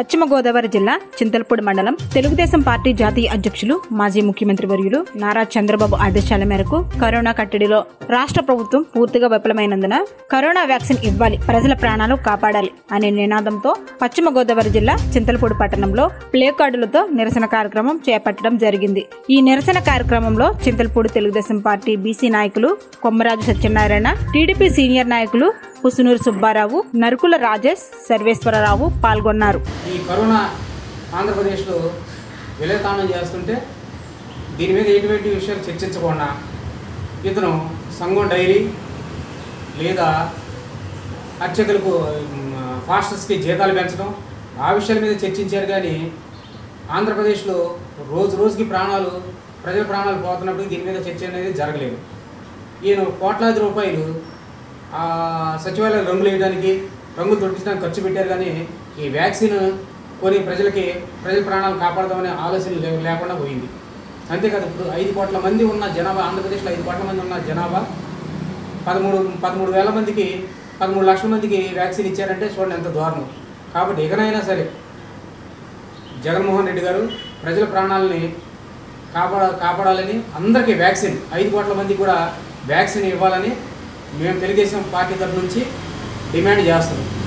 పశ్చిమ గోదావరి జిల్లా చింతలపూడి మండలం తెలుగుదేశం పార్టీ జాతీయ అధ్యక్షులు మాజీ ముఖ్యమంత్రి వర్యులు నారా చంద్రబాబు ఆదేశాల మేరకు కరోనా కట్టడిలో రాష్ట్ర ప్రభుత్వం పూర్తిగా విఫలమైనందున కరోనా వ్యాక్సిన్ ఇవ్వాలి ప్రజల ప్రాణాలు కాపాడాలి అనే నినాదంతో పశ్చిమ గోదావరి జిల్లా చింతలపూడి పట్టణంలో ప్లే కార్డులతో నిరసన కార్యక్రమం చేపట్టడం జరిగింది ఈ నిరసన కార్యక్రమంలో చింతలపూడి తెలుగుదేశం పార్టీ బీసీ నాయకులు కొమ్మరాజు సత్యనారాయణ టీడీపీ సీనియర్ నాయకులు పుసునూరు సుబ్బారావు నరుకుల రాజేష్ సర్వేశ్వరరావు పాల్గొన్నారు ఈ కరోనా ఆంధ్రప్రదేశ్లో విలయతాండం చేస్తుంటే దీని మీద ఎటువంటి విషయాలు చర్చించకుండా ఇతను సంఘం డైరీ లేదా అర్చకులకు ఫాస్టర్స్కి జీతాలు పెంచడం ఆ విషయాల మీద చర్చించారు కానీ ఆంధ్రప్రదేశ్లో రోజు రోజుకి ప్రాణాలు ప్రజల ప్రాణాలు పోతున్నప్పుడు దీని మీద చర్చ అనేది జరగలేదు ఈయన కోట్లాది రూపాయలు ఆ సచివాలయం రంగులు వేయడానికి రంగులు తొట్టించడానికి ఖర్చు పెట్టారు కానీ ఈ వ్యాక్సిన్ కొని ప్రజలకి ప్రజల ప్రాణాలు కాపాడదామనే ఆలోచన లే- లేకుండా పోయింది అంతేకాదు ఇప్పుడు ఐదు కోట్ల మంది ఉన్న జనాభా ఆంధ్రప్రదేశ్లో ఐదు కోట్ల మంది ఉన్న జనాభా పదమూడు పదమూడు వేల మందికి పదమూడు లక్షల మందికి వ్యాక్సిన్ ఇచ్చారంటే చూడండి ఎంత దారుణం కాబట్టి ఇకనైనా సరే జగన్మోహన్ రెడ్డి గారు ప్రజల ప్రాణాలని కాపాడ కాపాడాలని అందరికీ వ్యాక్సిన్ ఐదు కోట్ల మందికి కూడా వ్యాక్సిన్ ఇవ్వాలని మేము తెలుగుదేశం పార్టీ తరఫు నుంచి డిమాండ్ చేస్తున్నాం